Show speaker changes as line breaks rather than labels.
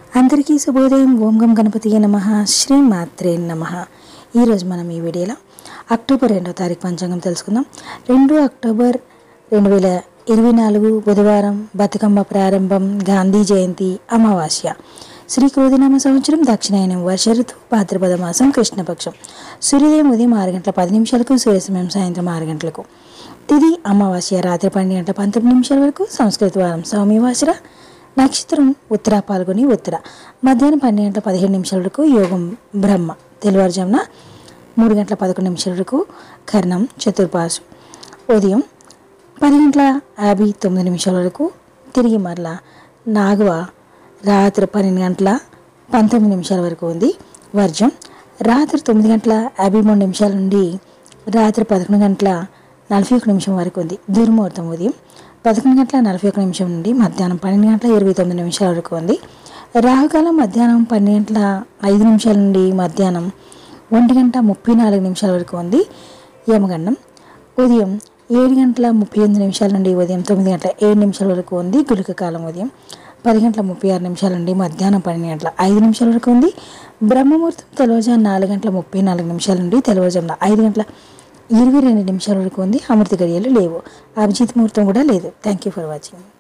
అందరికీ శుభోదయం ఓం గం గణపతి నమ శ్రీ మాత్రే నమ ఈరోజు మనం ఈ వీడియోలో అక్టోబర్ రెండో తారీఖు పంచాంగం తెలుసుకుందాం రెండు అక్టోబర్ రెండు వేల ఇరవై నాలుగు బుధవారం బతుకమ్మ ప్రారంభం గాంధీ జయంతి అమావాస్య శ్రీ క్రోధినామ సంవత్సరం దక్షిణాయనం వర్ష ఋతువు భాద్రపద మాసం కృష్ణపక్షం సూర్యోదయం ఉదయం ఆరు గంటల పది నిమిషాలకు సూర్యాస్తమయం సాయంత్రం ఆరు గంటలకు తిది అమావాస్య రాత్రి పన్నెండు గంటల పంతొమ్మిది నిమిషాల వరకు సంస్కృత వారం సౌమివాసర నక్షత్రం ఉత్తర పాల్గొని ఉత్తర మధ్యాహ్నం పన్నెండు గంటల పదిహేడు నిమిషాల వరకు యోగం బ్రహ్మ తెల్లవారుజామున మూడు గంటల పదకొండు నిమిషాల వరకు కర్ణం చతుర్పాసు ఉదయం పది గంటల యాభై తొమ్మిది నిమిషాల వరకు తిరిగి మరలా నాగవ రాత్రి పన్నెండు గంటల పంతొమ్మిది నిమిషాల వరకు ఉంది వర్జం రాత్రి తొమ్మిది గంటల యాభై మూడు నిమిషాల నుండి రాత్రి పదకొండు గంటల నలభై ఒక నిమిషం వరకు ఉంది దుర్ముహూర్తం ఉదయం పదకొండు గంటల నలభై ఒక నిమిషం నుండి మధ్యాహ్నం పన్నెండు గంటల ఇరవై తొమ్మిది నిమిషాల వరకు ఉంది రాహుకాలం మధ్యాహ్నం పన్నెండు గంటల ఐదు నిమిషాల నుండి మధ్యాహ్నం ఒంటి గంట ముప్పై నాలుగు నిమిషాల వరకు ఉంది యమగండం ఉదయం ఏడు గంటల ముప్పై ఎనిమిది నిమిషాల నుండి ఉదయం తొమ్మిది గంటల ఏడు నిమిషాల వరకు ఉంది గుళిక కాలం ఉదయం పది గంటల ముప్పై ఆరు నిమిషాల నుండి మధ్యాహ్నం పన్నెండు గంటల ఐదు నిమిషాల వరకు ఉంది బ్రహ్మముహూర్తం తెల్లవారుజాము నాలుగు గంటల ముప్పై నాలుగు నిమిషాల నుండి తెల్లవారుజామున ఐదు గంటల ఇరవై రెండు నిమిషాల వరకు ఉంది అమృత గడియలు లేవు అభిజిత్ ముహూర్తం కూడా లేదు థ్యాంక్ యూ ఫర్ వాచింగ్